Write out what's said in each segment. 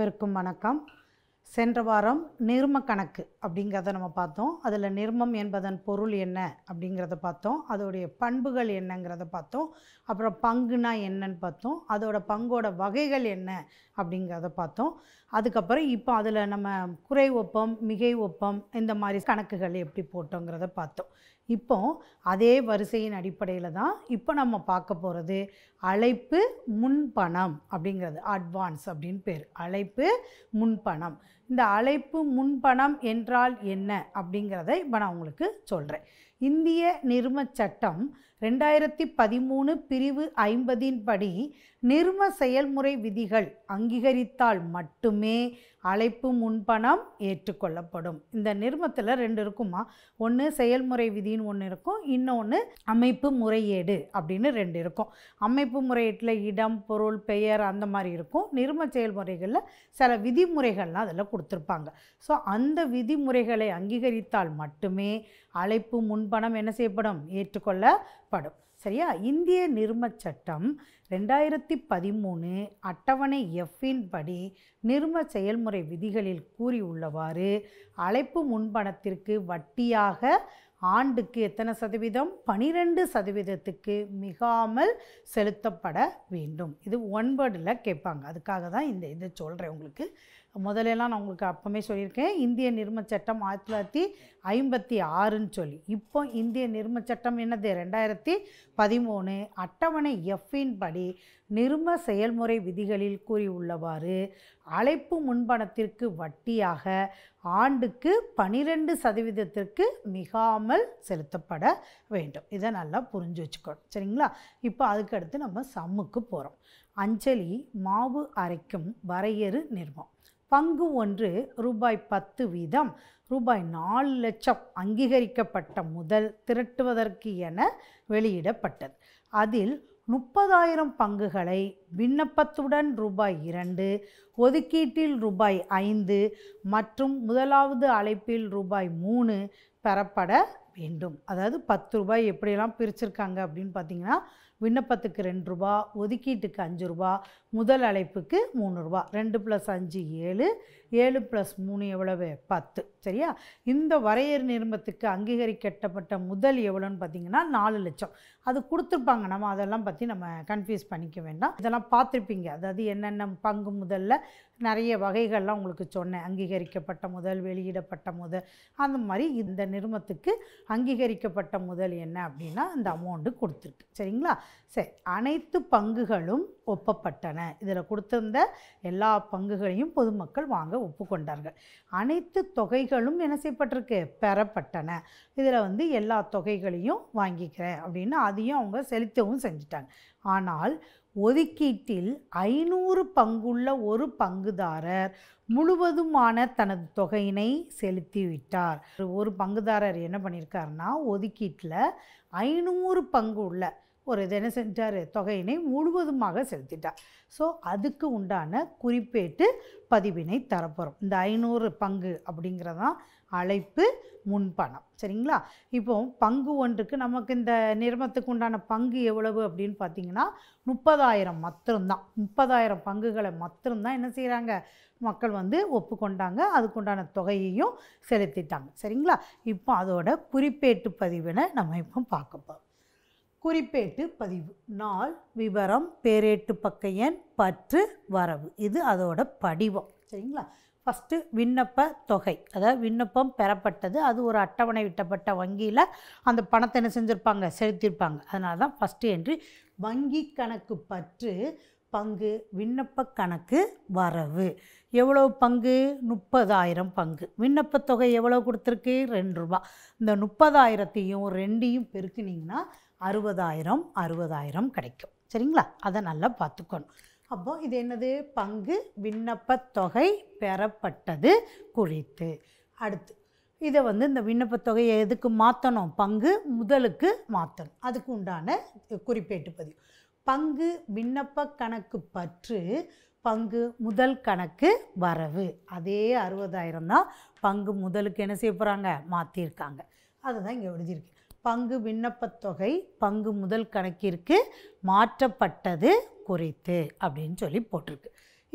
அனைவருக்கும் வணக்கம் சென்ற வாரம் நிர்ம கணக்கு அப்படிங்கிறத நம்ம பார்த்தோம் அதில் நிர்மம் என்பதன் பொருள் என்ன அப்படிங்கிறத பார்த்தோம் அதோடைய பண்புகள் என்னங்கிறத பார்த்தோம் அப்புறம் பங்குனா என்னன்னு பார்த்தோம் அதோட பங்கோட வகைகள் என்ன அப்படிங்கிறத பார்த்தோம் அதுக்கப்புறம் இப்போ அதில் நம்ம குறை ஒப்பம் மிகை ஒப்பம் இந்த மாதிரி கணக்குகள் எப்படி போட்டோங்கிறத பார்த்தோம் இப்போ அதே வரிசையின் அடிப்படையில் தான் இப்போ நம்ம பார்க்க போகிறது அழைப்பு முன்பணம் அப்படிங்கிறது அட்வான்ஸ் அப்படின்னு பேர் அழைப்பு முன்பணம் இந்த அழைப்பு முன்பணம் என்றால் என்ன அப்படிங்கிறத இப்போ நான் உங்களுக்கு சொல்கிறேன் இந்திய நிர்மச் சட்டம் ரெண்டாயிரத்தி பதிமூணு பிரிவு ஐம்பதின் படி நிர்ம செயல்முறை விதிகள் அங்கீகரித்தால் மட்டுமே அழைப்பு முன்பணம் ஏற்றுக்கொள்ளப்படும் இந்த நிர்மத்தில் ரெண்டு இருக்குமா ஒன்று செயல்முறை விதின்னு ஒன்று இருக்கும் இன்னொன்று அமைப்பு முறையீடு அப்படின்னு ரெண்டு இருக்கும் அமைப்பு முறையீட்டில் இடம் பொருள் பெயர் அந்த மாதிரி இருக்கும் நிர்ம செயல்முறைகளில் சில விதிமுறைகள்லாம் அதில் கொடுத்துருப்பாங்க ஸோ அந்த விதிமுறைகளை அங்கீகரித்தால் மட்டுமே அழைப்பு முன்பணம் என்ன செய்யப்படும் ஏற்றுக்கொள்ளப்படும் சரியா இந்திய நிர்மச் சட்டம் ரெண்டாயிரத்தி பதிமூணு அட்டவணை எஃப்பின் படி நிர்ம செயல்முறை விதிகளில் கூறியுள்ளவாறு அழைப்பு முன்பணத்திற்கு வட்டியாக ஆண்டுக்கு எத்தனை சதவீதம் பனிரெண்டு சதவீதத்துக்கு மிகாமல் செலுத்தப்பட வேண்டும் இது ஒன்பதில் கேட்பாங்க அதுக்காக தான் இந்த இதை சொல்கிறேன் உங்களுக்கு முதல்லலாம் நான் உங்களுக்கு அப்போமே சொல்லியிருக்கேன் இந்திய நிர்மச் சட்டம் ஆயிரத்தி தொள்ளாயிரத்தி ஐம்பத்தி ஆறுன்னு சொல்லி இப்போ இந்திய நிர்மச் சட்டம் என்னது ரெண்டாயிரத்தி பதிமூணு அட்டவணை எஃப்பின் படி நிர்ம செயல்முறை விதிகளில் கூறியுள்ளவாறு அழைப்பு முன்பணத்திற்கு வட்டியாக ஆண்டுக்கு பனிரெண்டு சதவீதத்திற்கு மிகாமல் செலுத்தப்பட வேண்டும் இதை நல்லா புரிஞ்சு வச்சுக்கணும் சரிங்களா இப்போ அதுக்கடுத்து நம்ம சம்முக்கு போகிறோம் அஞ்சலி மாவு அரைக்கும் வரையறு நிர்மம் பங்கு ஒன்று ரூபாய் பத்து வீதம் ரூபாய் நாலு லட்சம் அங்கீகரிக்கப்பட்ட முதல் திரட்டுவதற்கு என வெளியிடப்பட்டது அதில் முப்பதாயிரம் பங்குகளை விண்ணப்பத்துடன் ரூபாய் இரண்டு ஒதுக்கீட்டில் ரூபாய் ஐந்து மற்றும் முதலாவது அழைப்பில் ரூபாய் மூணு பெறப்பட வேண்டும் அதாவது பத்து ரூபாய் எப்படியெல்லாம் பிரிச்சிருக்காங்க அப்படின்னு பார்த்தீங்கன்னா விண்ணப்பத்துக்கு ரெண்டு ரூபா ஒதுக்கீட்டுக்கு அஞ்சு ரூபா முதல் அழைப்புக்கு மூணு ரூபா ரெண்டு ப்ளஸ் அஞ்சு ஏழு ஏழு ப்ளஸ் மூணு எவ்வளவு பத்து சரியா இந்த வரையறு நிர்மத்துக்கு அங்கீகரிக்கப்பட்ட முதல் எவ்வளோன்னு பார்த்தீங்கன்னா நாலு லட்சம் அது கொடுத்துருப்பாங்க நம்ம அதெல்லாம் பற்றி நம்ம கன்ஃபியூஸ் பண்ணிக்க வேண்டாம் இதெல்லாம் பார்த்துருப்பீங்க அதாவது என்னென்ன பங்கு முதல்ல நிறைய வகைகள்லாம் உங்களுக்கு சொன்னேன் அங்கீகரிக்கப்பட்ட முதல் வெளியிடப்பட்ட முதல் அந்த மாதிரி இந்த நிறுவனத்துக்கு அங்கீகரிக்கப்பட்ட முதல் என்ன அப்படின்னா அந்த அமௌண்ட்டு கொடுத்துருக்கு சரிங்களா சரி அனைத்து பங்குகளும் ஒப்பப்பட்டன இதில் கொடுத்திருந்த எல்லா பங்குகளையும் பொதுமக்கள் வாங்க ஒப்புக்கொண்டார்கள் அனைத்து தொகைகளும் என்ன செய்யப்பட்டிருக்கு பெறப்பட்டன இதில் வந்து எல்லா தொகைகளையும் வாங்கிக்கிறேன் அப்படின்னு அதையும் அவங்க செலுத்தவும் செஞ்சிட்டாங்க ஆனால் ஒதுக்கீட்டில் ஐநூறு பங்குள்ள ஒரு பங்குதாரர் முழுவதுமான தனது தொகையினை செலுத்திவிட்டார் ஒரு பங்குதாரர் என்ன பண்ணியிருக்காருன்னா ஒதுக்கீட்டில் ஐநூறு பங்கு உள்ள ஒரு இது என்ன செஞ்சார் தொகையினை முழுவதுமாக செலுத்திட்டார் ஸோ அதுக்கு உண்டான குறிப்பேட்டு பதிவினை தரப்போகிறோம் இந்த ஐநூறு பங்கு அப்படிங்கிறதான் அழைப்பு முன்பணம் சரிங்களா இப்போ பங்கு ஒன்றுக்கு நமக்கு இந்த நிறுவனத்துக்கு உண்டான பங்கு எவ்வளவு அப்படின்னு பார்த்தீங்கன்னா முப்பதாயிரம் மாத்திரம்தான் முப்பதாயிரம் பங்குகளை மாத்திரம்தான் என்ன செய்கிறாங்க மக்கள் வந்து ஒப்புக்கொண்டாங்க அதுக்குண்டான தொகையையும் செலுத்திட்டாங்க சரிங்களா இப்போ அதோட குறிப்பேட்டு பதிவினை நம்ம இப்போ பார்க்க போகிறோம் குறிப்பேட்டு பதிவு நாள் விவரம் பேரேட்டு பக்க எண் பற்று வரவு இது அதோட படிவம் சரிங்களா ஃபஸ்ட்டு விண்ணப்ப தொகை அதாவது விண்ணப்பம் பெறப்பட்டது அது ஒரு அட்டவணை விட்டப்பட்ட வங்கியில் அந்த பணத்தை என்ன செஞ்சுருப்பாங்க செலுத்தியிருப்பாங்க அதனால தான் ஃபஸ்ட்டு என்று வங்கி கணக்கு பற்று பங்கு விண்ணப்ப கணக்கு வரவு எவ்வளோ பங்கு முப்பதாயிரம் பங்கு விண்ணப்பத் தொகை எவ்வளோ கொடுத்துருக்கு ரெண்டு ரூபா இந்த முப்பதாயிரத்தையும் ரெண்டையும் பெருக்குனிங்கன்னா அறுபதாயிரம் அறுபதாயிரம் கிடைக்கும் சரிங்களா அதை நல்லா பார்த்துக்கணும் அப்போ இது என்னது பங்கு விண்ணப்பத் தொகை பெறப்பட்டது குறித்து அடுத்து இதை வந்து இந்த விண்ணப்பத் தொகையை எதுக்கு மாற்றணும் பங்கு முதலுக்கு மாற்றணும் அதுக்கு உண்டான குறிப்பேட்டு பதிவு பங்கு விண்ணப்ப கணக்கு பற்று பங்கு முதல் கணக்கு வரவு அதே அறுபதாயிரம் தான் பங்கு முதலுக்கு என்ன செய்ய போகிறாங்க மாற்றிருக்காங்க அதுதான் இங்கே எழுதியிருக்கு பங்கு விண்ணப்பத் தொகை பங்கு முதல் கணக்கிற்கு மாற்றப்பட்டது குறித்து அப்படின்னு சொல்லி போட்டிருக்கு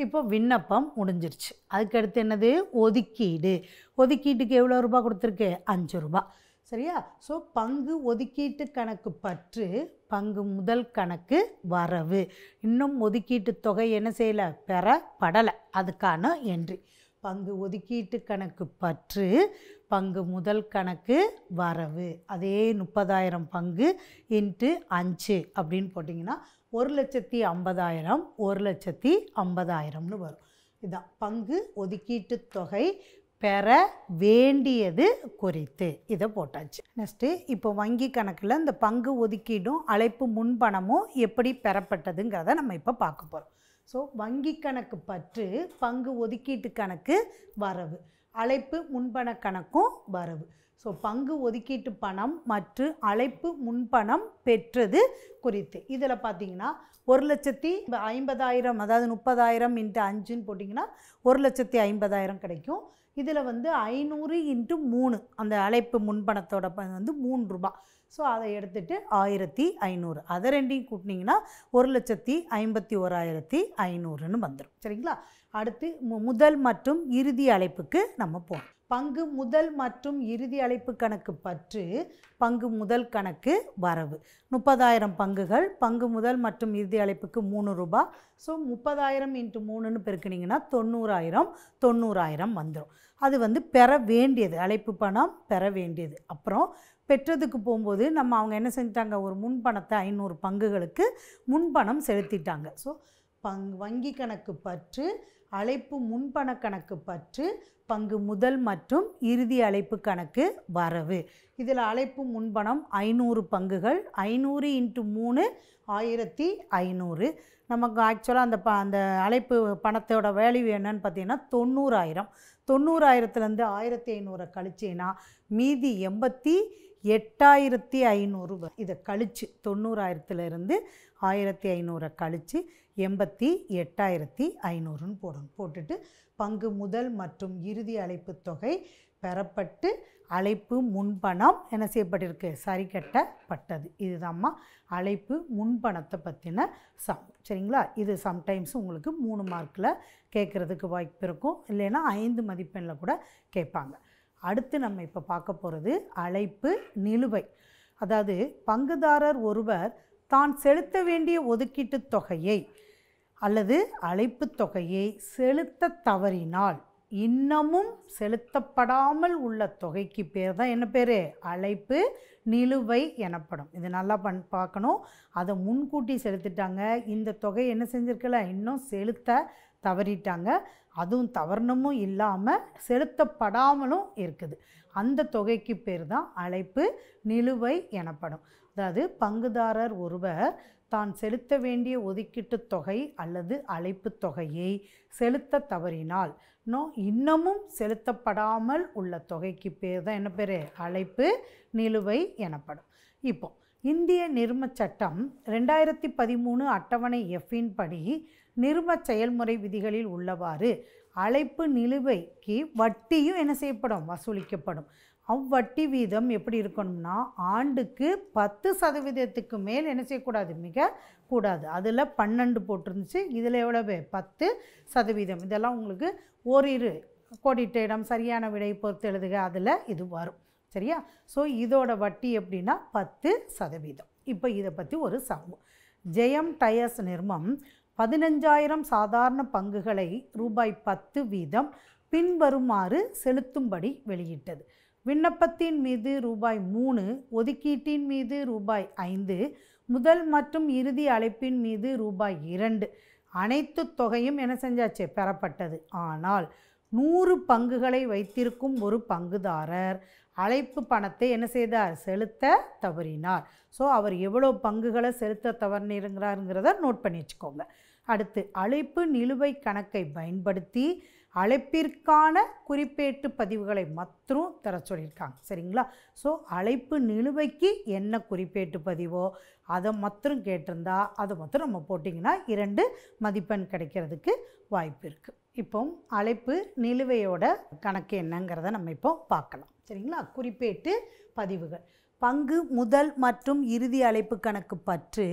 இப்போ விண்ணப்பம் முடிஞ்சிருச்சு அதுக்கடுத்து என்னது ஒதுக்கீடு ஒதுக்கீட்டுக்கு எவ்வளோ ரூபாய் கொடுத்துருக்கு அஞ்சு ரூபாய் சரியா ஸோ பங்கு ஒதுக்கீட்டு கணக்கு பற்று பங்கு முதல் கணக்கு வரவு இன்னும் ஒதுக்கீட்டு தொகை என்ன செய்யலை பெறப்படலை அதுக்கான என்ட்ரி பங்கு ஒதுக்கீட்டு கணக்கு பற்று பங்கு முதல் கணக்கு வரவு அதே முப்பதாயிரம் பங்கு இன்ட்டு அஞ்சு அப்படின்னு போட்டிங்கன்னா ஒரு லட்சத்தி ஐம்பதாயிரம் ஒரு லட்சத்தி ஐம்பதாயிரம்னு வரும் இதான் பங்கு ஒதுக்கீட்டு தொகை பெற வேண்டியது குறித்து இதை போட்டாச்சு நெக்ஸ்ட்டு இப்போ வங்கி கணக்கில் இந்த பங்கு ஒதுக்கீடும் அழைப்பு முன்பணமும் எப்படி பெறப்பட்டதுங்கிறத நம்ம இப்போ பார்க்க போகிறோம் ஸோ வங்கி கணக்கு பற்று பங்கு ஒதுக்கீட்டு கணக்கு வரவு அழைப்பு முன்பண கணக்கும் வரவு ஸோ பங்கு ஒதுக்கீட்டு பணம் மற்றும் அழைப்பு முன்பணம் பெற்றது குறித்து இதில் பார்த்தீங்கன்னா ஒரு லட்சத்தி ஐம்பதாயிரம் அதாவது முப்பதாயிரம் இன்ட்டு அஞ்சுன்னு போட்டிங்கன்னா ஒரு லட்சத்தி ஐம்பதாயிரம் கிடைக்கும் இதில் வந்து ஐநூறு இன்ட்டு மூணு அந்த அழைப்பு முன்பணத்தோட ப- வந்து மூணு ரூபாய் ஸோ அதை எடுத்துட்டு ஆயிரத்தி ஐநூறு அதை ரெண்டையும் கூட்டினீங்கன்னா ஒரு லட்சத்தி ஐம்பத்தி ஓராயிரத்தி ஐநூறுன்னு வந்துடும் சரிங்களா அடுத்து மு- முதல் மற்றும் இறுதி அழைப்புக்கு நம்ம போகணும் பங்கு முதல் மற்றும் இறுதி அழைப்பு கணக்கு பற்று பங்கு முதல் கணக்கு வரவு முப்பதாயிரம் பங்குகள் பங்கு முதல் மற்றும் இறுதி அழைப்புக்கு மூணு ரூபாய் ஸோ முப்பதாயிரம் இன்ட்டு மூணுன்னு பெருக்குனீங்கன்னா தொண்ணூறாயிரம் தொண்ணூறாயிரம் வந்துடும் அது வந்து பெற வேண்டியது அழைப்பு பணம் பெற வேண்டியது அப்புறம் பெற்றதுக்கு போகும்போது நம்ம அவங்க என்ன செஞ்சிட்டாங்க ஒரு முன்பணத்தை ஐநூறு பங்குகளுக்கு முன்பணம் செலுத்திட்டாங்க ஸோ பங் வங்கி கணக்கு பற்று அழைப்பு முன்பண கணக்கு பற்று பங்கு முதல் மற்றும் இறுதி அழைப்பு கணக்கு வரவு இதில் அழைப்பு முன்பணம் ஐநூறு பங்குகள் ஐநூறு இன்ட்டு மூணு ஆயிரத்தி ஐநூறு நமக்கு ஆக்சுவலாக அந்த ப அந்த அழைப்பு பணத்தோட வேல்யூ என்னன்னு பார்த்தீங்கன்னா தொண்ணூறாயிரம் தொண்ணூறாயிரத்துலேருந்து ஆயிரத்தி ஐநூறை கழிச்சின்னா மீதி எண்பத்தி எட்டாயிரத்தி ஐநூறு வ- இதை கழிச்சு தொண்ணூறாயிரத்துலேருந்து ஆயிரத்தி ஐநூறை கழித்து எண்பத்தி எட்டாயிரத்தி ஐநூறுன்னு போடணும் போட்டுட்டு பங்கு முதல் மற்றும் இறுதி அழைப்பு தொகை பெறப்பட்டு அழைப்பு முன்பணம் என்ன செய்யப்பட்டிருக்கு சரி கட்டப்பட்டது இதுதாம்மா அழைப்பு முன்பணத்தை பற்றின சம் சரிங்களா இது சம்டைம்ஸ் உங்களுக்கு மூணு மார்க்கில் கேட்குறதுக்கு வாய்ப்பு இருக்கும் இல்லைன்னா ஐந்து மதிப்பெண்ணில் கூட கேட்பாங்க அடுத்து நம்ம இப்போ பார்க்க போகிறது அழைப்பு நிலுவை அதாவது பங்குதாரர் ஒருவர் தான் செலுத்த வேண்டிய ஒதுக்கீட்டு தொகையை அல்லது அழைப்புத் தொகையை செலுத்த தவறினால் இன்னமும் செலுத்தப்படாமல் உள்ள தொகைக்கு பேர் தான் என்ன பேர் அழைப்பு நிலுவை எனப்படும் இது நல்லா பண் பார்க்கணும் அதை முன்கூட்டி செலுத்திட்டாங்க இந்த தொகை என்ன செஞ்சிருக்கல இன்னும் செலுத்த தவறிட்டாங்க அதுவும் தவறுனமும் இல்லாமல் செலுத்தப்படாமலும் இருக்குது அந்த தொகைக்கு பேர் தான் அழைப்பு நிலுவை எனப்படும் அதாவது பங்குதாரர் ஒருவர் தான் செலுத்த வேண்டிய ஒதுக்கீட்டு தொகை அல்லது அழைப்புத் தொகையை செலுத்த தவறினால் நோ இன்னமும் செலுத்தப்படாமல் உள்ள தொகைக்கு பேர் தான் என்ன பேர் அழைப்பு நிலுவை எனப்படும் இப்போ இந்திய நிர்மச் சட்டம் ரெண்டாயிரத்தி பதிமூணு அட்டவணை எஃப்பின் படி நிர்ம செயல்முறை விதிகளில் உள்ளவாறு அழைப்பு நிலுவைக்கு வட்டியும் என்ன செய்யப்படும் வசூலிக்கப்படும் அவ்வட்டி வீதம் எப்படி இருக்கணும்னா ஆண்டுக்கு பத்து சதவீதத்துக்கு மேல் என்ன செய்யக்கூடாது மிக கூடாது அதில் பன்னெண்டு போட்டிருந்துச்சு இதில் எவ்வளவு பத்து சதவீதம் இதெல்லாம் உங்களுக்கு ஓரிரு கோடிட்ட இடம் சரியான விடை பொறுத்து எழுதுக அதில் இது வரும் சரியா ஸோ இதோட வட்டி எப்படின்னா பத்து சதவீதம் இப்போ இதை பற்றி ஒரு சமு ஜெயம் டயர்ஸ் நிறுவனம் பதினஞ்சாயிரம் சாதாரண பங்குகளை ரூபாய் பத்து வீதம் பின்வருமாறு செலுத்தும்படி வெளியிட்டது விண்ணப்பத்தின் மீது ரூபாய் மூணு ஒதுக்கீட்டின் மீது ரூபாய் ஐந்து முதல் மற்றும் இறுதி அழைப்பின் மீது ரூபாய் இரண்டு அனைத்து தொகையும் என்ன செஞ்சாச்சு பெறப்பட்டது ஆனால் நூறு பங்குகளை வைத்திருக்கும் ஒரு பங்குதாரர் அழைப்பு பணத்தை என்ன செய்தார் செலுத்த தவறினார் ஸோ அவர் எவ்வளோ பங்குகளை செலுத்த தவறினிருங்கிறாருங்கிறத நோட் பண்ணி வச்சுக்கோங்க அடுத்து அழைப்பு நிலுவை கணக்கை பயன்படுத்தி அழைப்பிற்கான குறிப்பேட்டு பதிவுகளை மற்றும் தர சொல்லியிருக்காங்க சரிங்களா ஸோ அழைப்பு நிலுவைக்கு என்ன குறிப்பேட்டு பதிவோ அதை மாத்திரம் கேட்டிருந்தா அதை மாத்திரம் நம்ம போட்டிங்கன்னா இரண்டு மதிப்பெண் கிடைக்கிறதுக்கு வாய்ப்பு இருக்குது இப்போ அழைப்பு நிலுவையோட கணக்கு என்னங்கிறத நம்ம இப்போ பார்க்கலாம் சரிங்களா குறிப்பேட்டு பதிவுகள் பங்கு முதல் மற்றும் இறுதி அழைப்பு கணக்கு பற்று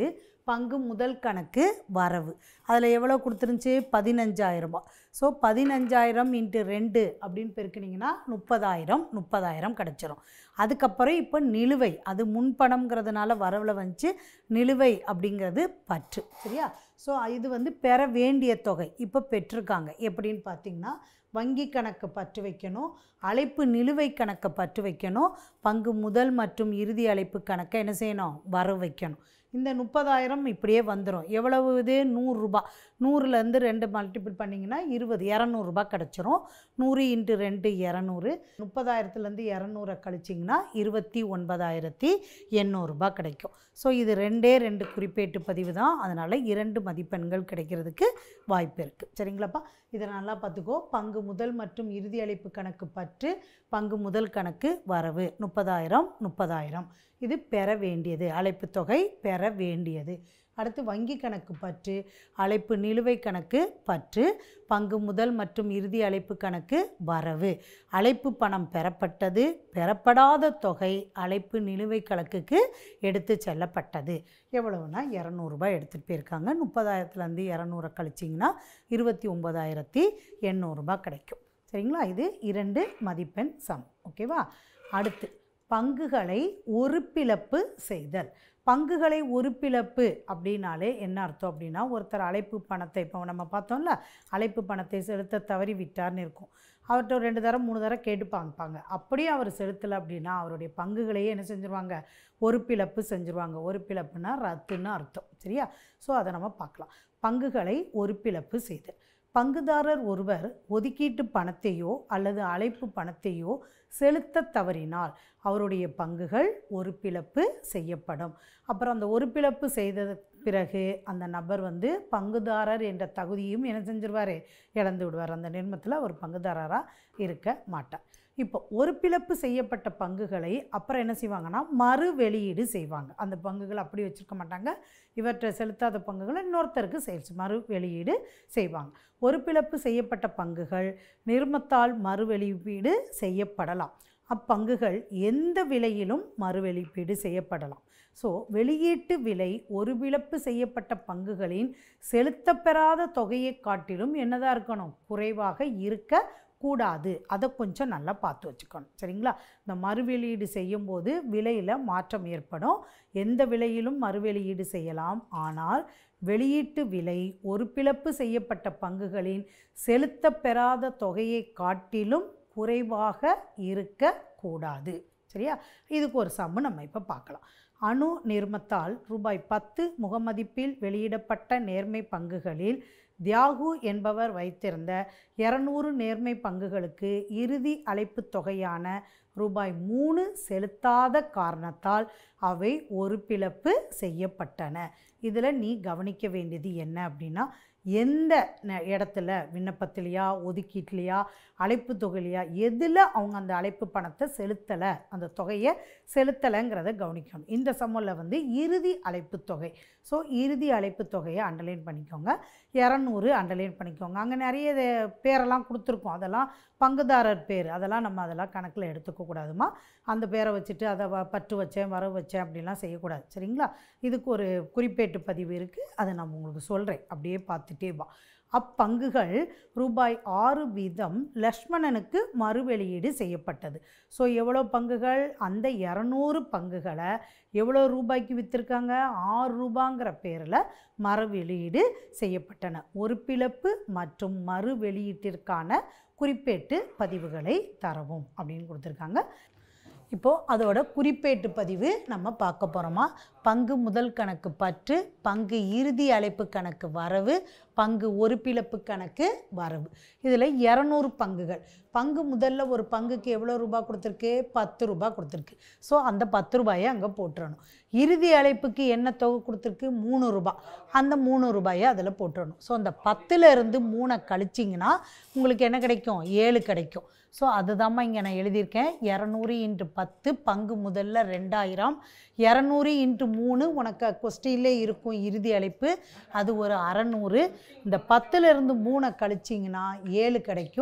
பங்கு முதல் கணக்கு வரவு அதில் எவ்வளோ கொடுத்துருந்துச்சி பதினஞ்சாயிரம் ரூபாய் ஸோ பதினஞ்சாயிரம் இன்ட்டு ரெண்டு அப்படின்னு பெருக்குனிங்கன்னா முப்பதாயிரம் முப்பதாயிரம் கிடச்சிரும் அதுக்கப்புறம் இப்போ நிலுவை அது முன்பணம்ங்கிறதுனால வரவில் வந்துச்சு நிலுவை அப்படிங்கிறது பற்று சரியா ஸோ இது வந்து பெற வேண்டிய தொகை இப்போ பெற்றிருக்காங்க எப்படின்னு பார்த்தீங்கன்னா வங்கி கணக்கு பற்று வைக்கணும் அழைப்பு நிலுவை கணக்கை பற்று வைக்கணும் பங்கு முதல் மற்றும் இறுதி அழைப்பு கணக்கை என்ன செய்யணும் வரவு வைக்கணும் இந்த முப்பதாயிரம் இப்படியே வந்துடும் எவ்வளவு இது நூறுரூபா நூறுலேருந்து ரெண்டு மல்டிபிள் பண்ணிங்கன்னா இருபது இரநூறுபா கிடச்சிரும் நூறு இன்ட்டு ரெண்டு இரநூறு முப்பதாயிரத்துலேருந்து இரநூறை கழிச்சிங்கன்னா இருபத்தி ஒன்பதாயிரத்தி எண்ணூறுரூபா கிடைக்கும் ஸோ இது ரெண்டே ரெண்டு குறிப்பேட்டு பதிவு தான் அதனால் இரண்டு மதிப்பெண்கள் கிடைக்கிறதுக்கு வாய்ப்பு இருக்குது சரிங்களாப்பா இதை நல்லா பார்த்துக்கோ பங்கு முதல் மற்றும் இறுதி அழைப்பு கணக்கு பற்று பங்கு முதல் கணக்கு வரவு முப்பதாயிரம் முப்பதாயிரம் இது பெற வேண்டியது அழைப்பு தொகை பெற வேண்டியது அடுத்து வங்கி கணக்கு பற்று அழைப்பு நிலுவை கணக்கு பற்று பங்கு முதல் மற்றும் இறுதி அழைப்பு கணக்கு வரவு அழைப்பு பணம் பெறப்பட்டது பெறப்படாத தொகை அழைப்பு நிலுவை கணக்குக்கு எடுத்து செல்லப்பட்டது எவ்வளவுனா இரநூறுபா எடுத்துகிட்டு போயிருக்காங்க முப்பதாயிரத்துலேருந்து இரநூறை கழிச்சிங்கன்னா இருபத்தி ஒம்பதாயிரத்தி எண்ணூறுரூபா கிடைக்கும் சரிங்களா இது இரண்டு மதிப்பெண் சம் ஓகேவா அடுத்து பங்குகளை ஒருபிளப்பு செய்தல் பங்குகளை ஒருபிளப்பு அப்படின்னாலே என்ன அர்த்தம் அப்படின்னா ஒருத்தர் அழைப்பு பணத்தை இப்போ நம்ம பார்த்தோம்ல அழைப்பு பணத்தை செலுத்த தவறி விட்டார்னு இருக்கும் அவர்கிட்ட ஒரு ரெண்டு தரம் மூணு தரம் கேட்டு பாங்காங்க அப்படியே அவர் செலுத்தலை அப்படின்னா அவருடைய பங்குகளையே என்ன செஞ்சுருவாங்க ஒரு பிளப்பு செஞ்சுருவாங்க ஒரு பிளப்புனா ரத்துன்னு அர்த்தம் சரியா ஸோ அதை நம்ம பார்க்கலாம் பங்குகளை ஒரு பிளப்பு செய்தல் பங்குதாரர் ஒருவர் ஒதுக்கீட்டு பணத்தையோ அல்லது அழைப்பு பணத்தையோ செலுத்த தவறினால் அவருடைய பங்குகள் ஒரு பிளப்பு செய்யப்படும் அப்புறம் அந்த ஒரு பிளப்பு செய்த பிறகு அந்த நபர் வந்து பங்குதாரர் என்ற தகுதியும் என்ன செஞ்சிருவார் இழந்து விடுவார் அந்த நிர்மத்தில் அவர் பங்குதாரராக இருக்க மாட்டார் இப்போ ஒரு பிளப்பு செய்யப்பட்ட பங்குகளை அப்புறம் என்ன செய்வாங்கன்னா மறு வெளியீடு செய்வாங்க அந்த பங்குகளை அப்படி வச்சுருக்க மாட்டாங்க இவற்றை செலுத்தாத பங்குகளை இன்னொருத்தருக்கு சேல்ஸ் மறு வெளியீடு செய்வாங்க ஒரு பிளப்பு செய்யப்பட்ட பங்குகள் நிர்மத்தால் மறு வெளியீடு செய்யப்படலாம் அப்பங்குகள் எந்த விலையிலும் மறு வெளியீடு செய்யப்படலாம் ஸோ வெளியீட்டு விலை ஒரு பிளப்பு செய்யப்பட்ட பங்குகளின் செலுத்தப்பெறாத தொகையை காட்டிலும் என்னதாக இருக்கணும் குறைவாக இருக்க கூடாது அதை கொஞ்சம் நல்லா பார்த்து வச்சுக்கணும் சரிங்களா இந்த மறுவெளியீடு செய்யும்போது விலையில் மாற்றம் ஏற்படும் எந்த விலையிலும் மறுவெளியீடு செய்யலாம் ஆனால் வெளியீட்டு விலை ஒரு பிளப்பு செய்யப்பட்ட பங்குகளின் செலுத்தப்பெறாத தொகையை காட்டிலும் குறைவாக இருக்கக்கூடாது சரியா இதுக்கு ஒரு சம்மு நம்ம இப்போ பார்க்கலாம் அணு நிர்மத்தால் ரூபாய் பத்து முகமதிப்பில் வெளியிடப்பட்ட நேர்மை பங்குகளில் தியாகு என்பவர் வைத்திருந்த இரநூறு நேர்மை பங்குகளுக்கு இறுதி அழைப்பு தொகையான ரூபாய் மூணு செலுத்தாத காரணத்தால் அவை ஒரு பிளப்பு செய்யப்பட்டன இதில் நீ கவனிக்க வேண்டியது என்ன அப்படின்னா எந்த ந- இடத்துல விண்ணப்பத்திலையா ஒதுக்கீட்லையா அழைப்பு தொகையிலையா எதில் அவங்க அந்த அழைப்பு பணத்தை செலுத்தலை அந்த தொகையை செலுத்தலைங்கிறத கவனிக்கணும் இந்த சம்மலில் வந்து இறுதி அழைப்பு தொகை ஸோ இறுதி அழைப்பு தொகையை அண்டர்லைன் பண்ணிக்கோங்க இரநூறு அண்டர்லைன் பண்ணிக்கோங்க அங்கே நிறைய இது- பேரெல்லாம் கொடுத்துருக்கோம் அதெல்லாம் பங்குதாரர் பேர் அதெல்லாம் நம்ம அதெல்லாம் கணக்கில் எடுத்துக்க கூடாதுமா அந்த பேரை வச்சுட்டு அதை வ- பற்று வச்சேன் வரவு வச்சேன் அப்படிலாம் செய்யக்கூடாது சரிங்களா இதுக்கு ஒரு குறிப்பேட்டு பதிவு இருக்குது அதை நான் உங்களுக்கு சொல்கிறேன் அப்படியே பார்த்துட்டே வா அப்பங்குகள் ரூபாய் ஆறு வீதம் லக்ஷ்மணனுக்கு மறு வெளியீடு செய்யப்பட்டது ஸோ எவ்வளோ பங்குகள் அந்த இரநூறு பங்குகளை எவ்வளோ ரூபாய்க்கு விற்றுருக்காங்க ஆறு ரூபாங்கிற பேரில் மறு வெளியீடு செய்யப்பட்டன ஒரு பிளப்பு மற்றும் மறு வெளியீட்டிற்கான குறிப்பேட்டு பதிவுகளை தரவும் அப்படின்னு கொடுத்துருக்காங்க இப்போது அதோட குறிப்பேட்டு பதிவு நம்ம பார்க்க போகிறோமா பங்கு முதல் கணக்கு பற்று பங்கு இறுதி அழைப்பு கணக்கு வரவு பங்கு ஒரு பிளப்பு கணக்கு வரவு இதில் இரநூறு பங்குகள் பங்கு முதல்ல ஒரு பங்குக்கு எவ்வளோ ரூபாய் கொடுத்துருக்கு பத்து ரூபாய் கொடுத்துருக்கு ஸோ அந்த பத்து ரூபாயை அங்கே போட்டுறணும் இறுதி அழைப்புக்கு என்ன தொகை கொடுத்துருக்கு மூணு ரூபாய் அந்த மூணு ரூபாயை அதில் போட்டுறணும் ஸோ அந்த பத்துல இருந்து மூணை கழிச்சிங்கன்னா உங்களுக்கு என்ன கிடைக்கும் ஏழு கிடைக்கும் ஸோ அதுதாம்மா இங்கே நான் எழுதியிருக்கேன் இரநூறு இன்ட்டு பத்து பங்கு முதல்ல ரெண்டாயிரம் இரநூறு இன்ட்டு மூணு உனக்கு கொஸ்டின்லே இருக்கும் இறுதி அழைப்பு அது ஒரு அறநூறு இந்த பத்துலேருந்து மூணை கழிச்சிங்கன்னா ஏழு கிடைக்கும்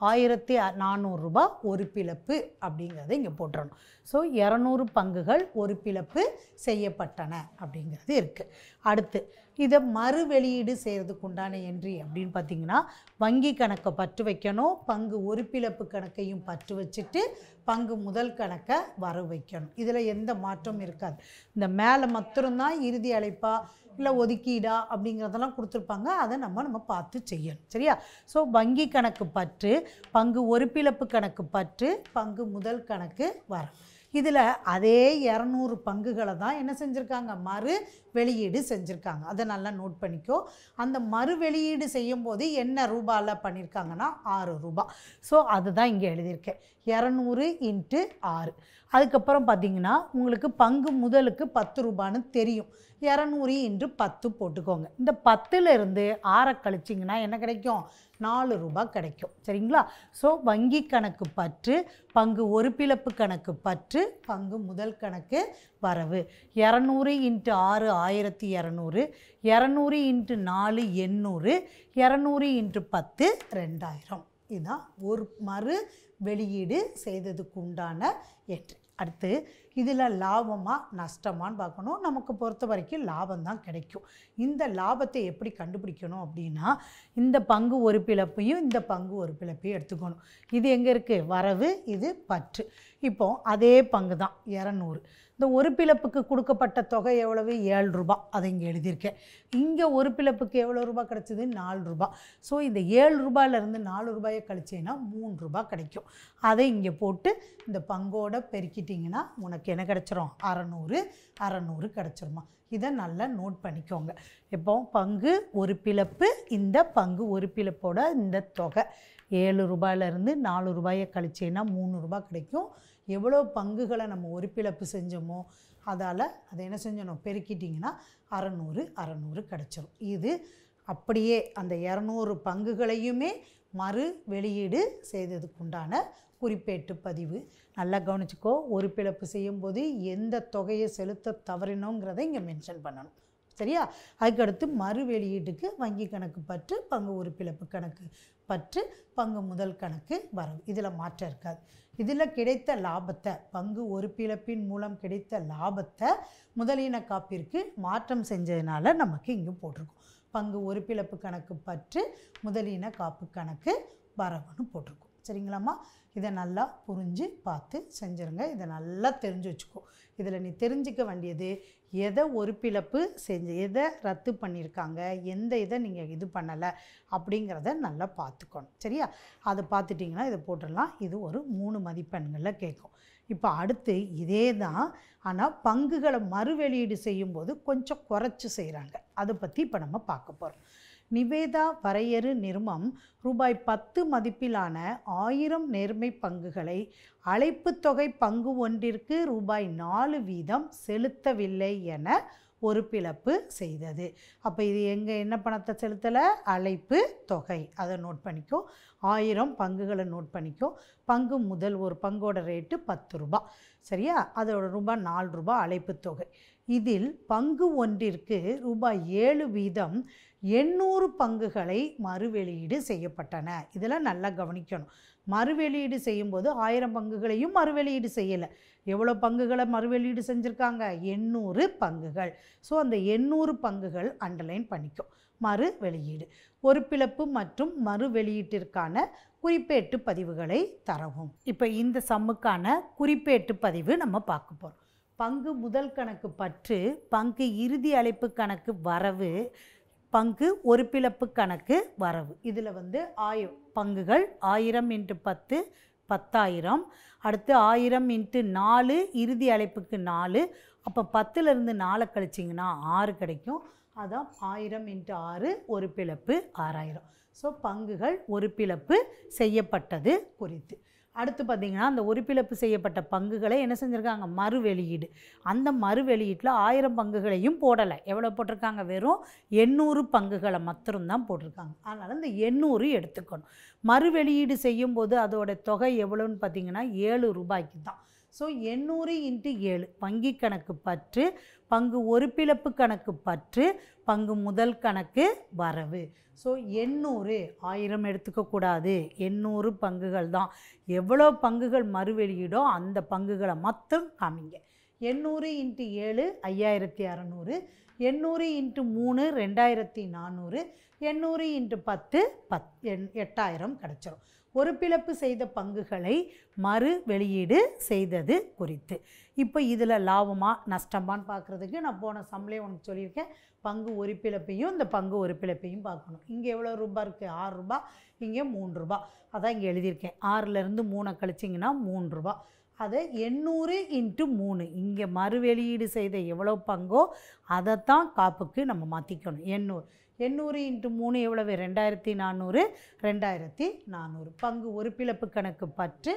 ஆயிரத்தி நானூறுரூபா ஒரு பிளப்பு அப்படிங்கிறத இங்கே போட்டுறணும் ஸோ இரநூறு பங்குகள் ஒரு பிளப்பு செய்யப்பட்டன அப்படிங்கிறது இருக்குது அடுத்து இதை மறு வெளியீடு செய்கிறதுக்கு உண்டான என்ட்ரி அப்படின்னு பார்த்தீங்கன்னா வங்கி கணக்கை பற்று வைக்கணும் பங்கு ஒரு பிளப்பு கணக்கையும் பற்று வச்சுட்டு பங்கு முதல் கணக்கை வர வைக்கணும் இதில் எந்த மாற்றமும் இருக்காது இந்த மேலே மாத்திரம்தான் இறுதி அழைப்பா இல்லை ஒதுக்கீடா அப்படிங்கிறதெல்லாம் கொடுத்துருப்பாங்க அதை நம்ம நம்ம பார்த்து செய்யணும் சரியா ஸோ வங்கி கணக்கு பற்று பங்கு ஒரு பிளப்பு கணக்கு பற்று பங்கு முதல் கணக்கு வரும் இதில் அதே இரநூறு பங்குகளை தான் என்ன செஞ்சுருக்காங்க மறு வெளியீடு செஞ்சுருக்காங்க அதை நல்லா நோட் பண்ணிக்கோ அந்த மறு வெளியீடு செய்யும்போது என்ன ரூபாயில் பண்ணியிருக்காங்கன்னா ஆறு ரூபா ஸோ அதுதான் இங்கே எழுதியிருக்கேன் இரநூறு இன்ட்டு ஆறு அதுக்கப்புறம் பார்த்தீங்கன்னா உங்களுக்கு பங்கு முதலுக்கு பத்து ரூபான்னு தெரியும் இரநூறு இன்ட்டு பத்து போட்டுக்கோங்க இந்த பத்துலேருந்து ஆறை கழிச்சிங்கன்னா என்ன கிடைக்கும் நாலு ரூபாய் கிடைக்கும் சரிங்களா ஸோ வங்கி கணக்கு பற்று பங்கு ஒரு பிளப்பு கணக்கு பற்று பங்கு முதல் கணக்கு வரவு இரநூறு இன்ட்டு ஆறு ஆயிரத்தி இரநூறு இரநூறு இன்ட்டு நாலு எண்ணூறு இரநூறு இன்ட்டு பத்து ரெண்டாயிரம் இதுதான் ஒரு மறு வெளியீடு செய்ததுக்கு உண்டான என்ட்ரி அடுத்து இதில் லாபமா நஷ்டமான்னு பார்க்கணும் நமக்கு பொறுத்த வரைக்கும் லாபம் தான் கிடைக்கும் இந்த லாபத்தை எப்படி கண்டுபிடிக்கணும் அப்படின்னா இந்த பங்கு ஒரு பிளப்பையும் இந்த பங்கு ஒரு பிளப்பையும் எடுத்துக்கணும் இது எங்கே இருக்குது வரவு இது பற்று இப்போ அதே பங்கு தான் இரநூறு இந்த ஒரு பிளப்புக்கு கொடுக்கப்பட்ட தொகை எவ்வளவு ஏழு ரூபாய் அதை இங்கே எழுதியிருக்கேன் இங்கே ஒரு பிளப்புக்கு எவ்வளோ ரூபாய் கிடச்சிது நாலு ரூபாய் ஸோ இந்த ஏழு ரூபாயிலேருந்து நாலு ரூபாயை கழிச்சேன்னா மூணு ரூபாய் கிடைக்கும் அதை இங்கே போட்டு இந்த பங்கோட பெருக்கிட்டிங்கன்னா உனக்கு என்ன கிடச்சிரும் அறநூறு அறநூறு கிடச்சிருமா இதை நல்லா நோட் பண்ணிக்கோங்க இப்போ பங்கு ஒரு பிளப்பு இந்த பங்கு ஒரு பிளப்போட இந்த தொகை ஏழு ரூபாயிலேருந்து நாலு ரூபாயை கழிச்சேன்னா மூணு ரூபாய் கிடைக்கும் எவ்வளோ பங்குகளை நம்ம ஒரு பிளப்பு செஞ்சோமோ அதால் அதை என்ன செஞ்சணும் பெருக்கிட்டிங்கன்னா அறநூறு அறநூறு கிடச்சிரும் இது அப்படியே அந்த இரநூறு பங்குகளையுமே மறு வெளியீடு செய்ததுக்குண்டான குறிப்பேட்டு பதிவு நல்லா கவனிச்சுக்கோ ஒரு பிளப்பு செய்யும்போது எந்த தொகையை செலுத்த தவறினோங்கிறத இங்கே மென்ஷன் பண்ணணும் சரியா அதுக்கடுத்து மறு வெளியீட்டுக்கு வங்கி கணக்கு பற்று பங்கு ஒரு பிளப்பு கணக்கு பற்று பங்கு முதல் கணக்கு வரவு இதில் மாற்றம் இருக்காது இதில் கிடைத்த லாபத்தை பங்கு ஒரு பிளப்பின் மூலம் கிடைத்த லாபத்தை முதலின காப்பிற்கு மாற்றம் செஞ்சதுனால நமக்கு இங்கே போட்டிருக்கோம் பங்கு ஒரு பிளப்பு கணக்கு பற்று முதலின காப்பு கணக்கு வரவுன்னு போட்டிருக்கோம் சரிங்களாம்மா இதை நல்லா புரிஞ்சு பார்த்து செஞ்சுருங்க இதை நல்லா தெரிஞ்சு வச்சுக்கோ இதில் நீ தெரிஞ்சுக்க வேண்டியது எதை ஒரு பிளப்பு செஞ்சு எதை ரத்து பண்ணியிருக்காங்க எந்த இதை நீங்கள் இது பண்ணலை அப்படிங்கிறத நல்லா பார்த்துக்கணும் சரியா அதை பார்த்துட்டிங்கன்னா இதை போட்டுடலாம் இது ஒரு மூணு மதிப்பெண்களில் கேட்கும் இப்போ அடுத்து இதே தான் ஆனால் பங்குகளை மறு வெளியீடு செய்யும்போது கொஞ்சம் குறைச்சி செய்கிறாங்க அதை பற்றி இப்போ நம்ம பார்க்க போகிறோம் நிவேதா வரையறு நிறுமம் ரூபாய் பத்து மதிப்பிலான ஆயிரம் நேர்மை பங்குகளை அழைப்புத் தொகை பங்கு ஒன்றிற்கு ரூபாய் நாலு வீதம் செலுத்தவில்லை என ஒரு பிளப்பு செய்தது அப்போ இது எங்கே என்ன பணத்தை செலுத்தலை அழைப்பு தொகை அதை நோட் பண்ணிக்கோ ஆயிரம் பங்குகளை நோட் பண்ணிக்கோ பங்கு முதல் ஒரு பங்கோட ரேட்டு பத்து ரூபாய் சரியா அதோட ரூபாய் நாலு ரூபாய் அழைப்பு தொகை இதில் பங்கு ஒன்றிற்கு ரூபாய் ஏழு வீதம் எண்ணூறு பங்குகளை மறுவெளியீடு செய்யப்பட்டன இதெல்லாம் நல்லா கவனிக்கணும் மறுவெளியீடு செய்யும்போது ஆயிரம் பங்குகளையும் மறுவெளியீடு செய்யலை எவ்வளோ பங்குகளை மறுவெளியீடு செஞ்சுருக்காங்க எண்ணூறு பங்குகள் ஸோ அந்த எண்ணூறு பங்குகள் அண்டர்லைன் பண்ணிக்கும் மறு வெளியீடு ஒரு பிளப்பு மற்றும் மறு வெளியீட்டிற்கான குறிப்பேட்டு பதிவுகளை தரவும் இப்போ இந்த சம்முக்கான குறிப்பேட்டு பதிவு நம்ம பார்க்க போகிறோம் பங்கு முதல் கணக்கு பற்று பங்கு இறுதி அழைப்பு கணக்கு வரவு பங்கு ஒரு பிளப்பு கணக்கு வரவு இதில் வந்து ஆய பங்குகள் ஆயிரம் இன்ட்டு பத்து பத்தாயிரம் அடுத்து ஆயிரம் இன்ட்டு நாலு இறுதி அழைப்புக்கு நாலு அப்போ பத்துலேருந்து நாலை கழிச்சிங்கன்னா ஆறு கிடைக்கும் அதான் ஆயிரம் இன்ட்டு ஆறு ஒரு பிளப்பு ஆறாயிரம் ஸோ பங்குகள் ஒரு பிளப்பு செய்யப்பட்டது குறித்து அடுத்து பார்த்திங்கன்னா அந்த ஒரு பிளப்பு செய்யப்பட்ட பங்குகளை என்ன செஞ்சுருக்காங்க மறு வெளியீடு அந்த மறு வெளியீட்டில் ஆயிரம் பங்குகளையும் போடலை எவ்வளோ போட்டிருக்காங்க வெறும் எண்ணூறு பங்குகளை மாத்திரம்தான் போட்டிருக்காங்க அதனால் இந்த எண்ணூறு எடுத்துக்கணும் மறு வெளியீடு செய்யும்போது அதோட தொகை எவ்வளோன்னு பார்த்தீங்கன்னா ஏழு ரூபாய்க்கு தான் ஸோ எண்ணூறு இன்ட்டு ஏழு வங்கி கணக்கு பற்று பங்கு ஒருபிழப்பு கணக்கு பற்று பங்கு முதல் கணக்கு வரவு ஸோ எண்ணூறு ஆயிரம் எடுத்துக்கக்கூடாது எண்ணூறு பங்குகள் தான் எவ்வளோ பங்குகள் மறுவெளியிடோ அந்த பங்குகளை மட்டும் காமிங்க எண்ணூறு இன்ட்டு ஏழு ஐயாயிரத்தி அறநூறு எண்ணூறு இன்ட்டு மூணு ரெண்டாயிரத்தி நானூறு எண்ணூறு இன்ட்டு பத்து பத் எண் எட்டாயிரம் கிடச்சிரும் ஒரு பிளப்பு செய்த பங்குகளை மறு வெளியீடு செய்தது குறித்து இப்போ இதில் லாபமா நஷ்டமான்னு பார்க்குறதுக்கு நான் போன சம்பளே உனக்கு சொல்லியிருக்கேன் பங்கு ஒரு பிளப்பையும் இந்த பங்கு ஒரு பிளப்பையும் பார்க்கணும் இங்கே எவ்வளோ ரூபாய் இருக்குது ஆறு ரூபா இங்கே மூணு ரூபா அதான் இங்கே எழுதியிருக்கேன் ஆறுலேருந்து மூணை கழிச்சிங்கன்னா மூணு ரூபா அதை எண்ணூறு இன்ட்டு மூணு இங்கே மறு வெளியீடு செய்த எவ்வளோ பங்கோ அதைத்தான் காப்புக்கு நம்ம மாற்றிக்கணும் எண்ணூறு எண்ணூறு இன்ட்டு மூணு எவ்வளவு ரெண்டாயிரத்தி நானூறு ரெண்டாயிரத்தி நானூறு பங்கு ஒரு பிளப்பு கணக்கு பற்று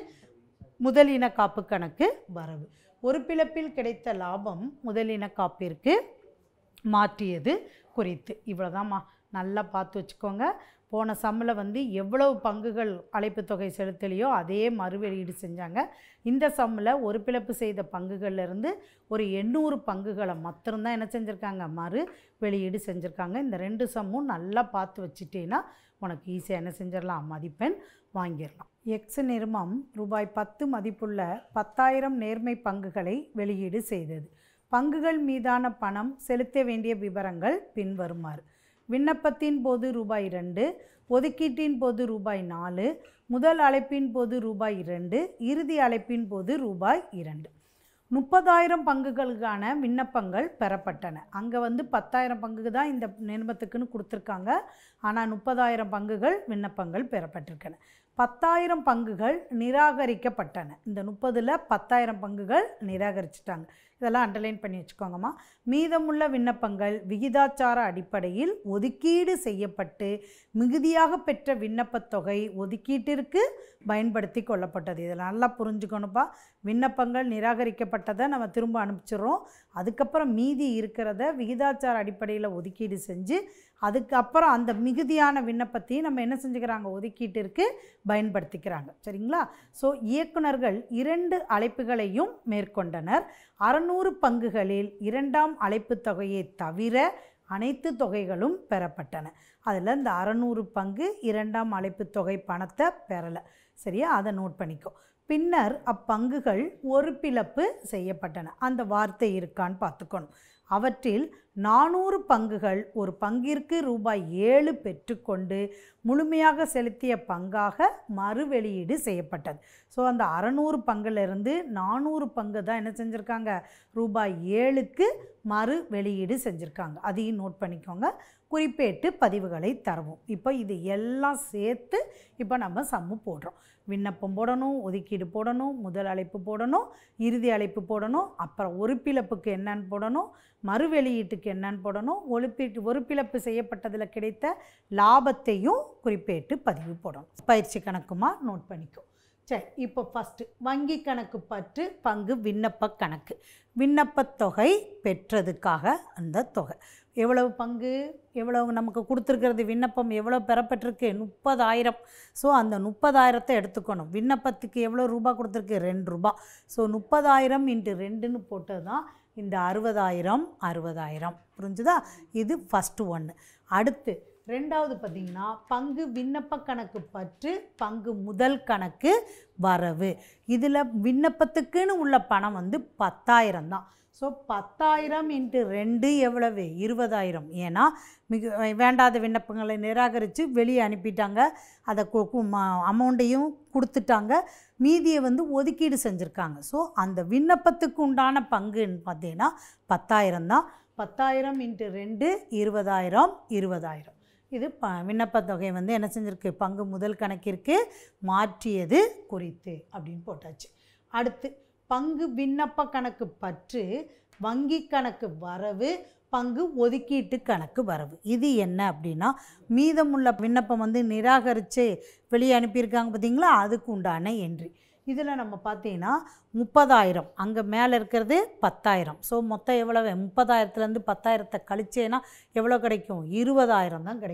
முதலின காப்பு கணக்கு வரவு ஒரு பிளப்பில் கிடைத்த லாபம் முதலின காப்பிற்கு மாற்றியது குறித்து இவ்வளோதாம்மா நல்லா பார்த்து வச்சுக்கோங்க போன சம்மில் வந்து எவ்வளவு பங்குகள் அழைப்பு தொகை செலுத்தலையோ அதே மறுவெளியீடு செஞ்சாங்க இந்த சம்மில் ஒரு பிளப்பு செய்த பங்குகள்ல இருந்து ஒரு எண்ணூறு பங்குகளை மாத்திரம்தான் என்ன செஞ்சுருக்காங்க மறு வெளியீடு செஞ்சுருக்காங்க இந்த ரெண்டு சம்மும் நல்லா பார்த்து வச்சுட்டேன்னா உனக்கு ஈஸியாக என்ன செஞ்சிடலாம் மதிப்பெண் வாங்கிடலாம் எக்ஸ் நிறுமம் ரூபாய் பத்து மதிப்புள்ள பத்தாயிரம் நேர்மை பங்குகளை வெளியீடு செய்தது பங்குகள் மீதான பணம் செலுத்த வேண்டிய விவரங்கள் பின்வருமாறு விண்ணப்பத்தின் போது ரூபாய் ரெண்டு ஒதுக்கீட்டின் போது ரூபாய் நாலு முதல் அழைப்பின் போது ரூபாய் இரண்டு இறுதி அழைப்பின் போது ரூபாய் இரண்டு முப்பதாயிரம் பங்குகளுக்கான விண்ணப்பங்கள் பெறப்பட்டன அங்கே வந்து பத்தாயிரம் பங்குக்கு தான் இந்த நிறுவனத்துக்குன்னு கொடுத்துருக்காங்க ஆனால் முப்பதாயிரம் பங்குகள் விண்ணப்பங்கள் பெறப்பட்டிருக்கன பத்தாயிரம் பங்குகள் நிராகரிக்கப்பட்டன இந்த முப்பதில் பத்தாயிரம் பங்குகள் நிராகரிச்சிட்டாங்க இதெல்லாம் அண்டர்லைன் பண்ணி வச்சுக்கோங்கம்மா மீதமுள்ள விண்ணப்பங்கள் விகிதாச்சார அடிப்படையில் ஒதுக்கீடு செய்யப்பட்டு மிகுதியாக பெற்ற விண்ணப்பத் தொகை ஒதுக்கீட்டிற்கு பயன்படுத்தி கொள்ளப்பட்டது இதை நல்லா புரிஞ்சுக்கணுப்பா விண்ணப்பங்கள் நிராகரிக்கப்பட்டதை நம்ம திரும்ப அனுப்பிச்சிடுறோம் அதுக்கப்புறம் மீதி இருக்கிறத விகிதாச்சார அடிப்படையில் ஒதுக்கீடு செஞ்சு அதுக்கப்புறம் அந்த மிகுதியான விண்ணப்பத்தையும் நம்ம என்ன செஞ்சுக்கிறாங்க ஒதுக்கீட்டிற்கு பயன்படுத்திக்கிறாங்க சரிங்களா ஸோ இயக்குனர்கள் இரண்டு அழைப்புகளையும் மேற்கொண்டனர் அறநூறு பங்குகளில் இரண்டாம் அழைப்பு தொகையை தவிர அனைத்து தொகைகளும் பெறப்பட்டன அதில் இந்த அறநூறு பங்கு இரண்டாம் அழைப்பு தொகை பணத்தை பெறலை சரியா அதை நோட் பண்ணிக்கோ பின்னர் அப்பங்குகள் ஒரு பிளப்பு செய்யப்பட்டன அந்த வார்த்தை இருக்கான்னு பார்த்துக்கணும் அவற்றில் நானூறு பங்குகள் ஒரு பங்கிற்கு ரூபாய் ஏழு பெற்றுக்கொண்டு முழுமையாக செலுத்திய பங்காக மறு வெளியீடு செய்யப்பட்டது ஸோ அந்த அறநூறு பங்குலேருந்து நானூறு பங்கு தான் என்ன செஞ்சுருக்காங்க ரூபாய் ஏழுக்கு மறு வெளியீடு செஞ்சுருக்காங்க அதையும் நோட் பண்ணிக்கோங்க குறிப்பேட்டு பதிவுகளை தரவும் இப்போ இது எல்லாம் சேர்த்து இப்போ நம்ம சம்மு போடுறோம் விண்ணப்பம் போடணும் ஒதுக்கீடு போடணும் முதல் அழைப்பு போடணும் இறுதி அழைப்பு போடணும் அப்புறம் ஒரு பிளப்புக்கு என்னன்னு போடணும் மறு வெளியீட்டுக்கு என்னன்னு போடணும் ஒழுப்பீட்டு ஒரு பிளப்பு செய்யப்பட்டதில் கிடைத்த லாபத்தையும் குறிப்பேட்டு பதிவு போடணும் பயிற்சி கணக்குமா நோட் பண்ணிக்கோ சரி இப்போ ஃபஸ்ட்டு வங்கி கணக்கு பற்று பங்கு விண்ணப்ப கணக்கு விண்ணப்பத் தொகை பெற்றதுக்காக அந்த தொகை எவ்வளவு பங்கு எவ்வளவு நமக்கு கொடுத்துருக்கிறது விண்ணப்பம் எவ்வளோ பெறப்பட்டிருக்கு முப்பதாயிரம் ஸோ அந்த முப்பதாயிரத்தை எடுத்துக்கணும் விண்ணப்பத்துக்கு எவ்வளோ ரூபா கொடுத்துருக்கு ரெண்டு ரூபா ஸோ முப்பதாயிரம் இன்ட்டு ரெண்டுன்னு போட்டது தான் இந்த அறுபதாயிரம் அறுபதாயிரம் புரிஞ்சுதா இது ஃபஸ்ட்டு ஒன்று அடுத்து ரெண்டாவது பார்த்திங்கன்னா பங்கு விண்ணப்ப கணக்கு பற்று பங்கு முதல் கணக்கு வரவு இதில் விண்ணப்பத்துக்குன்னு உள்ள பணம் வந்து பத்தாயிரம் தான் ஸோ பத்தாயிரம் இன்ட்டு ரெண்டு எவ்வளவு இருபதாயிரம் ஏன்னா மிக வேண்டாத விண்ணப்பங்களை நிராகரித்து வெளியே அனுப்பிட்டாங்க அதை அமௌண்ட்டையும் கொடுத்துட்டாங்க மீதியை வந்து ஒதுக்கீடு செஞ்சுருக்காங்க ஸோ அந்த விண்ணப்பத்துக்கு உண்டான பங்குன்னு பார்த்தீங்கன்னா பத்தாயிரம் தான் பத்தாயிரம் இன்ட்டு ரெண்டு இருபதாயிரம் இருபதாயிரம் இது ப விண்ணப்பத் தொகை வந்து என்ன செஞ்சுருக்கு பங்கு முதல் கணக்கிற்கு மாற்றியது குறித்து அப்படின்னு போட்டாச்சு அடுத்து பங்கு விண்ணப்ப கணக்கு பற்று வங்கி கணக்கு வரவு பங்கு ஒதுக்கீட்டு கணக்கு வரவு இது என்ன அப்படின்னா மீதமுள்ள விண்ணப்பம் வந்து நிராகரித்து வெளியே அனுப்பியிருக்காங்க பார்த்தீங்களா அதுக்கு உண்டான என்ட்ரி இதில் நம்ம பார்த்தீங்கன்னா முப்பதாயிரம் அங்கே மேலே இருக்கிறது பத்தாயிரம் ஸோ மொத்தம் எவ்வளவு முப்பதாயிரத்துலேருந்து பத்தாயிரத்தை கழிச்சேன்னா எவ்வளோ கிடைக்கும் இருபதாயிரம் தான் கிடைக்கும்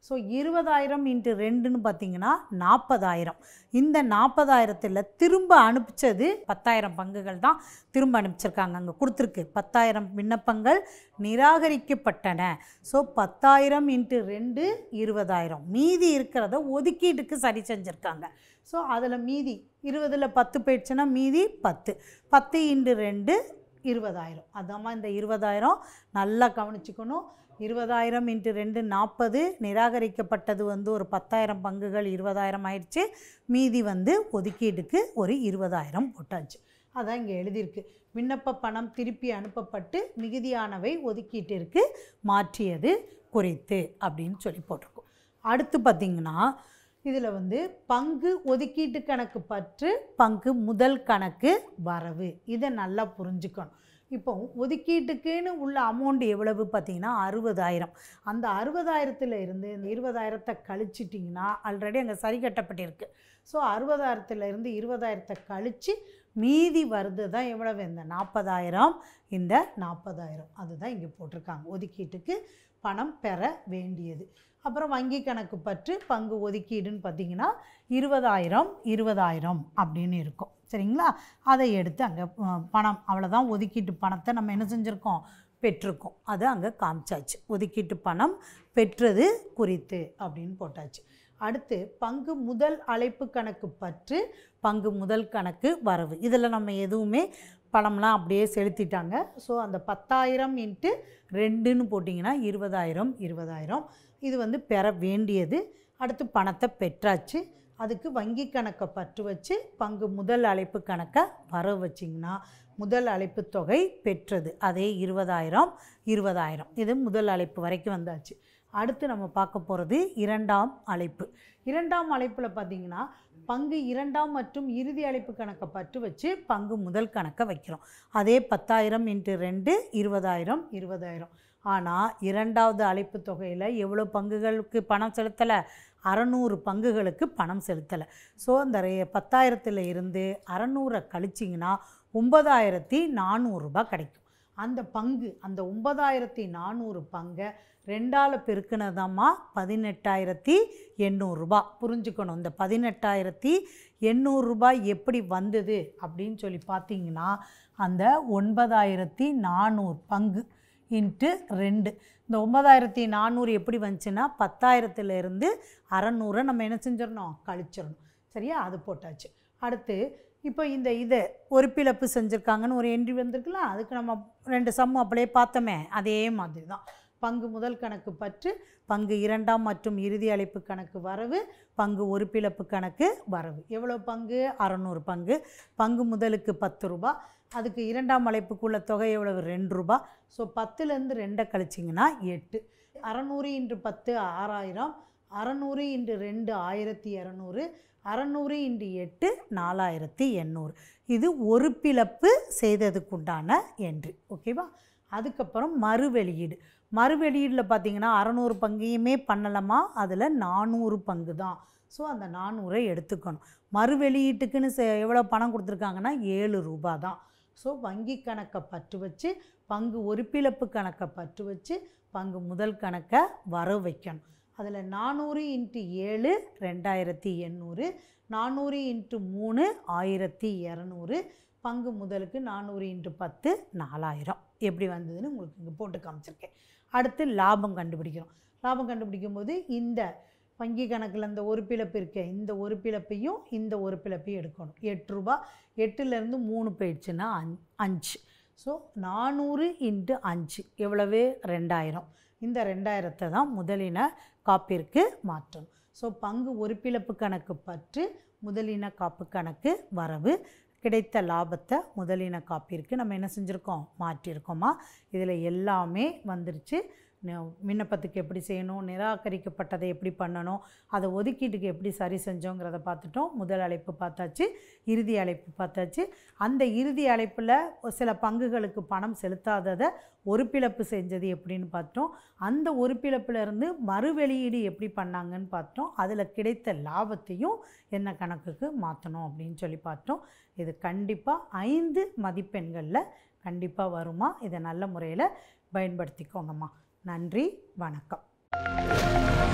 ஸோ இருபதாயிரம் இன்ட்டு ரெண்டுன்னு பார்த்தீங்கன்னா நாற்பதாயிரம் இந்த நாற்பதாயிரத்தில் திரும்ப அனுப்பிச்சது பத்தாயிரம் பங்குகள் தான் திரும்ப அனுப்பிச்சிருக்காங்க அங்கே கொடுத்துருக்கு பத்தாயிரம் விண்ணப்பங்கள் நிராகரிக்கப்பட்டன ஸோ பத்தாயிரம் இன்ட்டு ரெண்டு இருபதாயிரம் மீதி இருக்கிறத ஒதுக்கீட்டுக்கு சரி செஞ்சுருக்காங்க ஸோ அதில் மீதி இருபதில் பத்து போயிடுச்சுன்னா மீதி பத்து பத்து இன்ட்டு ரெண்டு இருபதாயிரம் அதாம்மா இந்த இருபதாயிரம் நல்லா கவனிச்சுக்கணும் இருபதாயிரம் இன்ட்டு ரெண்டு நாற்பது நிராகரிக்கப்பட்டது வந்து ஒரு பத்தாயிரம் பங்குகள் இருபதாயிரம் ஆயிடுச்சு மீதி வந்து ஒதுக்கீடுக்கு ஒரு இருபதாயிரம் போட்டாச்சு அதான் இங்கே எழுதியிருக்கு விண்ணப்ப பணம் திருப்பி அனுப்பப்பட்டு மிகுதியானவை ஒதுக்கீட்டிற்கு மாற்றியது குறித்து அப்படின்னு சொல்லி போட்டிருக்கோம் அடுத்து பார்த்திங்கன்னா இதில் வந்து பங்கு ஒதுக்கீட்டு கணக்கு பற்று பங்கு முதல் கணக்கு வரவு இதை நல்லா புரிஞ்சுக்கணும் இப்போ ஒதுக்கீட்டுக்குன்னு உள்ள அமௌண்ட் எவ்வளவு பார்த்தீங்கன்னா அறுபதாயிரம் அந்த அறுபதாயிரத்தில் இருந்து இந்த இருபதாயிரத்தை கழிச்சிட்டிங்கன்னா ஆல்ரெடி அங்கே சரி கட்டப்பட்டிருக்கு ஸோ அறுபதாயிரத்துல இருந்து இருபதாயிரத்தை கழித்து மீதி வருது தான் எவ்வளவு இந்த நாற்பதாயிரம் இந்த நாற்பதாயிரம் அதுதான் இங்கே போட்டிருக்காங்க ஒதுக்கீட்டுக்கு பணம் பெற வேண்டியது அப்புறம் வங்கி கணக்கு பற்று பங்கு ஒதுக்கீடுன்னு பார்த்தீங்கன்னா இருபதாயிரம் இருபதாயிரம் அப்படின்னு இருக்கும் சரிங்களா அதை எடுத்து அங்கே பணம் அவ்வளோதான் ஒதுக்கீட்டு பணத்தை நம்ம என்ன செஞ்சுருக்கோம் பெற்றிருக்கோம் அது அங்கே காமிச்சாச்சு ஒதுக்கீட்டு பணம் பெற்றது குறித்து அப்படின்னு போட்டாச்சு அடுத்து பங்கு முதல் அழைப்பு கணக்கு பற்று பங்கு முதல் கணக்கு வரவு இதில் நம்ம எதுவுமே பணம்லாம் அப்படியே செலுத்திட்டாங்க ஸோ அந்த பத்தாயிரம் இன்ட்டு ரெண்டுன்னு போட்டிங்கன்னா இருபதாயிரம் இருபதாயிரம் இது வந்து பெற வேண்டியது அடுத்து பணத்தை பெற்றாச்சு அதுக்கு வங்கி கணக்கை பற்று வச்சு பங்கு முதல் அழைப்பு கணக்கை வரவு வச்சிங்கன்னா முதல் அழைப்பு தொகை பெற்றது அதே இருபதாயிரம் இருபதாயிரம் இது முதல் அழைப்பு வரைக்கும் வந்தாச்சு அடுத்து நம்ம பார்க்க போகிறது இரண்டாம் அழைப்பு இரண்டாம் அழைப்பில் பார்த்தீங்கன்னா பங்கு இரண்டாம் மற்றும் இறுதி அழைப்பு கணக்கை பற்று வச்சு பங்கு முதல் கணக்கை வைக்கிறோம் அதே பத்தாயிரம் இன்ட்டு ரெண்டு இருபதாயிரம் இருபதாயிரம் ஆனால் இரண்டாவது அழைப்பு தொகையில் எவ்வளோ பங்குகளுக்கு பணம் செலுத்தலை அறநூறு பங்குகளுக்கு பணம் செலுத்தலை ஸோ அந்த ரெ- பத்தாயிரத்தில் இருந்து அறநூறை கழிச்சிங்கன்னா ஒன்பதாயிரத்தி நானூறுரூபா கிடைக்கும் அந்த பங்கு அந்த ஒன்பதாயிரத்தி நானூறு பங்கை ரெண்டால் பெருக்கினதாம்மா பதினெட்டாயிரத்தி எண்ணூறுரூபா புரிஞ்சுக்கணும் இந்த பதினெட்டாயிரத்தி எண்ணூறுரூபா எப்படி வந்தது அப்படின்னு சொல்லி பார்த்தீங்கன்னா அந்த ஒன்பதாயிரத்தி நானூறு பங்கு இன்ட்டு ரெண்டு இந்த ஒன்பதாயிரத்தி நானூறு எப்படி வந்துச்சுன்னா பத்தாயிரத்துலேருந்து அறநூறை நம்ம என்ன செஞ்சிடணும் கழிச்சிடணும் சரியா அது போட்டாச்சு அடுத்து இப்போ இந்த இதை ஒரு பிளப்பு செஞ்சுருக்காங்கன்னு ஒரு என்ட்ரி வந்திருக்குல்ல அதுக்கு நம்ம ரெண்டு சம்மு அப்படியே பார்த்தோமே அதே மாதிரி தான் பங்கு முதல் கணக்கு பற்று பங்கு இரண்டாம் மற்றும் இறுதி அழைப்பு கணக்கு வரவு பங்கு ஒரு பிளப்பு கணக்கு வரவு எவ்வளோ பங்கு அறநூறு பங்கு பங்கு முதலுக்கு பத்து ரூபா அதுக்கு இரண்டாம் அழைப்புக்குள்ள தொகை எவ்வளவு ரெண்டு ரூபா ஸோ பத்துலேருந்து ரெண்டை கழிச்சிங்கன்னா எட்டு அறநூறு இன்று பத்து ஆறாயிரம் அறநூறு இன்று ரெண்டு ஆயிரத்தி இரநூறு அறநூறு இன்று எட்டு நாலாயிரத்தி எண்ணூறு இது ஒரு பிளப்பு செய்ததுக்குண்டான என்ட்ரி ஓகேவா அதுக்கப்புறம் மறு வெளியீடு மறு வெளியீடில் பார்த்தீங்கன்னா அறநூறு பங்கையுமே பண்ணலாமா அதில் நானூறு பங்கு தான் ஸோ அந்த நானூறை எடுத்துக்கணும் மறு வெளியீட்டுக்குன்னு செ- எவ்வளோ பணம் கொடுத்துருக்காங்கன்னா ஏழு ரூபா தான் ஸோ வங்கி கணக்கை பற்று வச்சு பங்கு ஒருப்பிழப்பு கணக்கை பற்று வச்சு பங்கு முதல் கணக்கை வரவு வைக்கணும் அதில் நானூறு இன்ட்டு ஏழு ரெண்டாயிரத்தி எண்ணூறு நானூறு இன்ட்டு மூணு ஆயிரத்தி இரநூறு பங்கு முதலுக்கு நானூறு இன்ட்டு பத்து நாலாயிரம் எப்படி வந்ததுன்னு உங்களுக்கு இங்கே போட்டு காமிச்சிருக்கேன் அடுத்து லாபம் கண்டுபிடிக்கிறோம் லாபம் கண்டுபிடிக்கும் போது இந்த வங்கி கணக்கில் இந்த ஒரு பிளப்பு இருக்கே இந்த ஒரு பிளப்பையும் இந்த ஒரு பிளப்பையும் எடுக்கணும் எட்டு ரூபா எட்டுலேருந்து மூணு போயிடுச்சுன்னா அஞ் அஞ்சு ஸோ நானூறு இன்ட்டு அஞ்சு எவ்வளவு ரெண்டாயிரம் இந்த ரெண்டாயிரத்தை தான் முதலின காப்பிற்கு மாற்றணும் ஸோ பங்கு ஒரு பிளப்பு கணக்கு பற்று முதலின காப்பு கணக்கு வரவு கிடைத்த லாபத்தை முதலின காப்பிற்கு நம்ம என்ன செஞ்சுருக்கோம் மாற்றியிருக்கோமா இதில் எல்லாமே வந்துருச்சு ந- விண்ணப்பத்துக்கு எப்படி செய்யணும் நிராகரிக்கப்பட்டதை எப்படி பண்ணணும் அதை ஒதுக்கீட்டுக்கு எப்படி சரி செஞ்சோங்கிறத பார்த்துட்டோம் முதல் அழைப்பு பார்த்தாச்சு இறுதி அழைப்பு பார்த்தாச்சு அந்த இறுதி அழைப்பில் சில பங்குகளுக்கு பணம் செலுத்தாததை ஒரு பிளப்பு செஞ்சது எப்படின்னு பார்த்தோம் அந்த ஒரு பிளப்புல இருந்து மறு வெளியீடு எப்படி பண்ணாங்கன்னு பார்த்தோம் அதில் கிடைத்த லாபத்தையும் என்ன கணக்குக்கு மாற்றணும் அப்படின்னு சொல்லி பார்த்தோம் இது கண்டிப்பாக ஐந்து மதிப்பெண்களில் கண்டிப்பாக வருமா இதை நல்ல முறையில் பயன்படுத்திக்கோங்கம்மா நன்றி வணக்கம்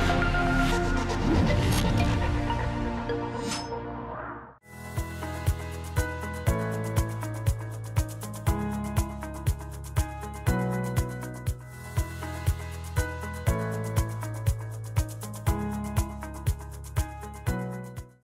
நன்றி